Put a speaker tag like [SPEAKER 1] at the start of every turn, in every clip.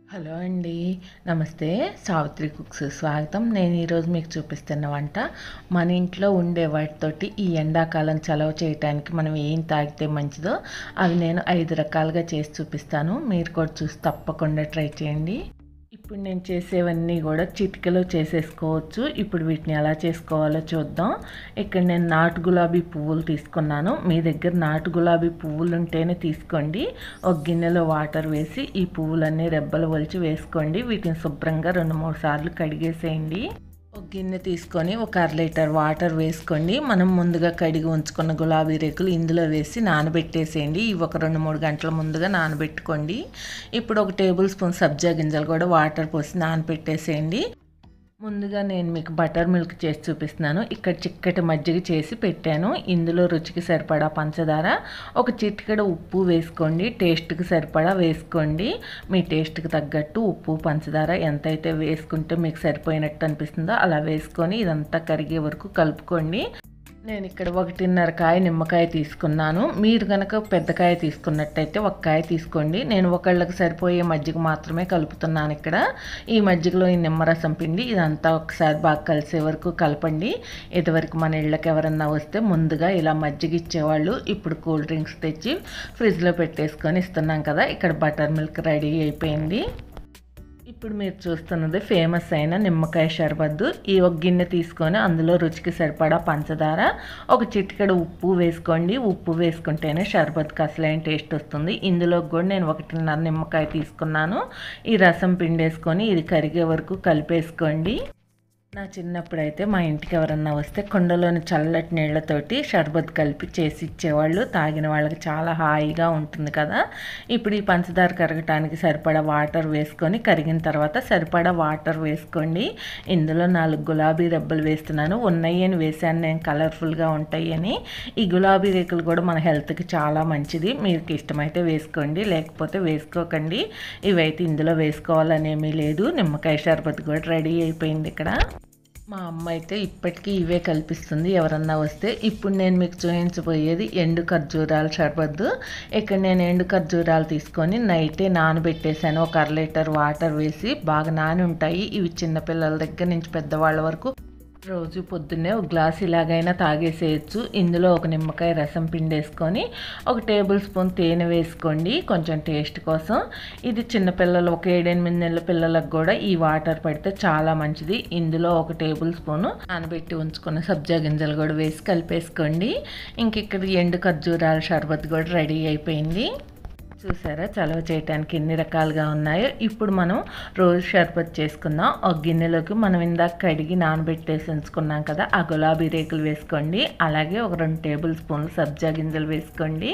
[SPEAKER 1] hello అండి నమస్తే Savitri cooks స్వాగతం నేను ఈరోజు మీకు చూపిస్తున్న వంట మన ఇంట్లో ఉండే వాటితోటి ఈ ఎండాకాలం చలవ చేయడానికి మనం ఏం తాగితే మంచిదో అవి నేను ఐదు రకాలుగా చేసి చూపిస్తాను మీరు కూడా చూసి తప్పకుండా ట్రై చేయండి ఇప్పుడు నేను చేసేవన్నీ కూడా చిటికలో చేసేసుకోవచ్చు ఇప్పుడు వీటిని ఎలా చేసుకోవాలో చూద్దాం ఇక్కడ నేను నాటు గులాబీ పువ్వులు తీసుకున్నాను మీ దగ్గర నాటు గులాబీ పువ్వులు ఉంటేనే తీసుకోండి ఒక గిన్నెలో వాటర్ వేసి ఈ పువ్వులన్నీ రెబ్బలు వలిచి వేసుకోండి వీటిని శుభ్రంగా రెండు మూడు సార్లు కడిగేసేయండి ఒక గిన్నె తీసుకొని ఒక అర లీటర్ వాటర్ వేసుకోండి మనం ముందుగా కడిగి ఉంచుకున్న గులాబీ రేకులు ఇందులో వేసి నానబెట్టేసేయండి ఇవి ఒక రెండు మూడు గంటల ముందుగా నానబెట్టుకోండి ఇప్పుడు ఒక టేబుల్ స్పూన్ సబ్జా గింజలు కూడా వాటర్ పోసి నానబెట్టేసేయండి ముందుగా నేను మీకు బటర్ మిల్క్ చేసి చూపిస్తున్నాను ఇక్కడ చిక్కటి మజ్జిగ చేసి పెట్టాను ఇందులో రుచికి సరిపడా పంచదార ఒక చిటికెడ ఉప్పు వేసుకోండి టేస్ట్కి సరిపడా వేసుకోండి మీ టేస్ట్కి తగ్గట్టు ఉప్పు పంచదార ఎంతైతే వేసుకుంటే మీకు సరిపోయినట్టు అనిపిస్తుందో అలా వేసుకొని ఇదంతా కరిగే వరకు కలుపుకోండి నేను ఇక్కడ ఒకటిన్నర కాయ నిమ్మకాయ తీసుకున్నాను మీరు కనుక పెద్ద కాయ తీసుకున్నట్టయితే ఒక కాయ తీసుకోండి నేను ఒకళ్ళకి సరిపోయే మజ్జిగ మాత్రమే కలుపుతున్నాను ఇక్కడ ఈ మజ్జిగలో ఈ నిమ్మరసం పిండి ఇదంతా ఒకసారి బాగా కలిసే వరకు కలపండి ఇదివరకు మన ఇళ్ళకి ఎవరన్నా వస్తే ముందుగా ఇలా మజ్జిగ ఇచ్చేవాళ్ళు ఇప్పుడు కూల్ డ్రింక్స్ తెచ్చి ఫ్రిడ్జ్లో పెట్టేసుకొని ఇస్తున్నాం కదా ఇక్కడ బటర్ మిల్క్ రెడీ అయిపోయింది ఇప్పుడు మీరు చూస్తున్నది ఫేమస్ అయిన నిమ్మకాయ షర్బద్దు ఈ ఒక గిన్నె తీసుకొని అందులో రుచికి సరిపడా పంచదార ఒక చిటికెడ ఉప్పు వేసుకోండి ఉప్పు వేసుకుంటేనే షర్బత్కి అసలైన టేస్ట్ వస్తుంది ఇందులో కూడా నేను ఒకటిన్నర నిమ్మకాయ తీసుకున్నాను ఈ రసం పిండేసుకొని ఇది కరిగే వరకు కలిపేసుకోండి నా చిన్నప్పుడు అయితే మా ఇంటికి ఎవరన్నా వస్తే కుండలోని చల్లటి నీళ్లతోటి షర్బత్ కలిపి చేసి ఇచ్చేవాళ్ళు తాగిన వాళ్ళకి చాలా హాయిగా ఉంటుంది కదా ఇప్పుడు ఈ పంచదార కరగటానికి సరిపడా వాటర్ వేసుకొని కరిగిన తర్వాత సరిపడా వాటర్ వేసుకోండి ఇందులో నాలుగు గులాబీ రెబ్బలు వేస్తున్నాను ఉన్నాయి అని వేసాను నేను కలర్ఫుల్గా ఉంటాయి అని ఈ గులాబీ రేకులు కూడా మన హెల్త్కి చాలా మంచిది మీకు ఇష్టమైతే వేసుకోండి లేకపోతే వేసుకోకండి ఇవైతే ఇందులో వేసుకోవాలనేమీ లేదు నిమ్మకాయ షర్బత్ కూడా రెడీ అయిపోయింది ఇక్కడ మా అమ్మ అయితే ఇప్పటికీ ఇవే కల్పిస్తుంది ఎవరన్నా వస్తే ఇప్పుడు నేను మీకు చూపించబోయేది ఎండు ఖర్జూరాల షర్బత్తు ఇక్కడ నేను ఎండు ఖర్జూరాలు తీసుకొని నైటే నానబెట్టేశాను ఒక అర లీటర్ వాటర్ వేసి బాగా నాని ఉంటాయి ఇవి చిన్నపిల్లల దగ్గర నుంచి పెద్దవాళ్ళ వరకు రోజు పొద్దున్నే ఒక గ్లాస్ ఇలాగైనా తాగేసేయచ్చు ఇందులో ఒక నిమ్మకాయ రసం పిండేసుకొని ఒక టేబుల్ స్పూన్ తేనె వేసుకోండి కొంచెం టేస్ట్ కోసం ఇది చిన్నపిల్లలు ఒక ఏడెనిమిది నెలల పిల్లలకు కూడా ఈ వాటర్ పడితే చాలా మంచిది ఇందులో ఒక టేబుల్ స్పూన్ నానబెట్టి ఉంచుకున్న సబ్జా గింజలు కూడా వేసి కలిపేసుకోండి ఇంక ఇక్కడ ఎండు ఖర్జూరాల షర్బత్ కూడా రెడీ అయిపోయింది చూసారా చలవ చేయడానికి ఎన్ని రకాలుగా ఉన్నాయో ఇప్పుడు మనం రోజు షర్బత్ చేసుకుందాం ఒక గిన్నెలోకి మనం ఇందాక కడిగి నానబెట్టేసి ఉంచుకున్నాం కదా ఆ గులాబీ రేకులు వేసుకోండి అలాగే ఒక రెండు టేబుల్ స్పూన్లు సబ్జా గింజలు వేసుకోండి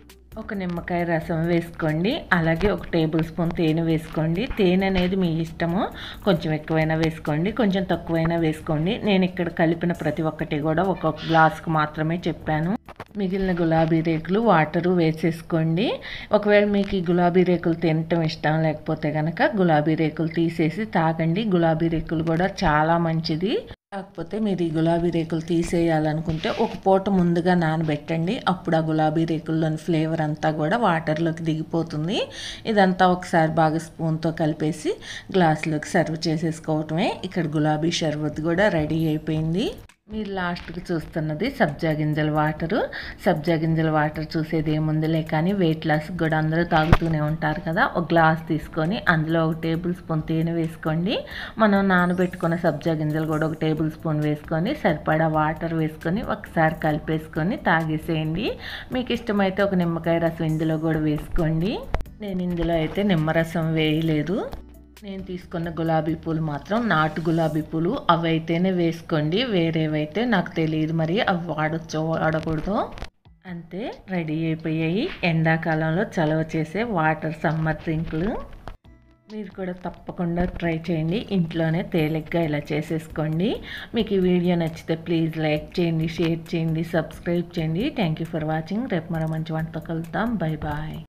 [SPEAKER 1] ఒక నిమ్మకాయ రసం వేసుకోండి అలాగే ఒక టేబుల్ స్పూన్ తేనె వేసుకోండి తేనె అనేది మీ ఇష్టము కొంచెం ఎక్కువైనా వేసుకోండి కొంచెం తక్కువైనా వేసుకోండి నేను ఇక్కడ కలిపిన ప్రతి ఒక్కటి కూడా ఒక్కొక్క గ్లాస్కి మాత్రమే చెప్పాను మిగిలిన గులాబీ రేకులు వాటరు వేసేసుకోండి ఒకవేళ మీకు ఈ గులాబీ రేకులు తినటం ఇష్టం లేకపోతే కనుక గులాబీ రేకులు తీసేసి తాగండి గులాబీ రేకులు కూడా చాలా మంచిది కాకపోతే మీరు ఈ గులాబీ రేకులు తీసేయాలనుకుంటే ఒక పూట ముందుగా నానబెట్టండి అప్పుడు ఆ గులాబీ రేకుల్లోని ఫ్లేవర్ అంతా కూడా వాటర్లోకి దిగిపోతుంది ఇదంతా ఒకసారి బాగా స్పూన్తో కలిపేసి గ్లాసులోకి సర్వ్ చేసేసుకోవటమే ఇక్కడ గులాబీ షర్బత్ కూడా రెడీ అయిపోయింది మీరు లాస్ట్కి చూస్తున్నది సబ్జా గింజల వాటరు సబ్జా గింజల వాటర్ చూసేది ఏముందిలే కానీ వెయిట్ లాస్ కూడా అందరూ తాగుతూనే ఉంటారు కదా ఒక గ్లాస్ తీసుకొని అందులో ఒక టేబుల్ స్పూన్ తేనె వేసుకోండి మనం నానబెట్టుకున్న సబ్జా గింజలు కూడా ఒక టేబుల్ స్పూన్ వేసుకొని సరిపడా వాటర్ వేసుకొని ఒకసారి కలిపేసుకొని తాగేసేయండి మీకు ఇష్టమైతే ఒక నిమ్మకాయ రసం ఇందులో కూడా వేసుకోండి నేను ఇందులో అయితే నిమ్మరసం వేయలేదు నేను తీసుకున్న గులాబీ పూలు మాత్రం నాటు గులాబీ పూలు అవి అయితేనే వేసుకోండి వేరేవైతే నాకు తెలియదు మరి అవి వాడచ్చో వాడకూడదు అంతే రెడీ అయిపోయాయి ఎండాకాలంలో చలవ చేసే వాటర్ సమ్మర్ డ్రింకులు మీరు కూడా తప్పకుండా ట్రై చేయండి ఇంట్లోనే తేలిగ్గా ఇలా చేసేసుకోండి మీకు ఈ వీడియో నచ్చితే ప్లీజ్ లైక్ చేయండి షేర్ చేయండి సబ్స్క్రైబ్ చేయండి థ్యాంక్ యూ ఫర్ వాచింగ్ రేపు మరో మంచి వంటతో కలుద్దాం బై బాయ్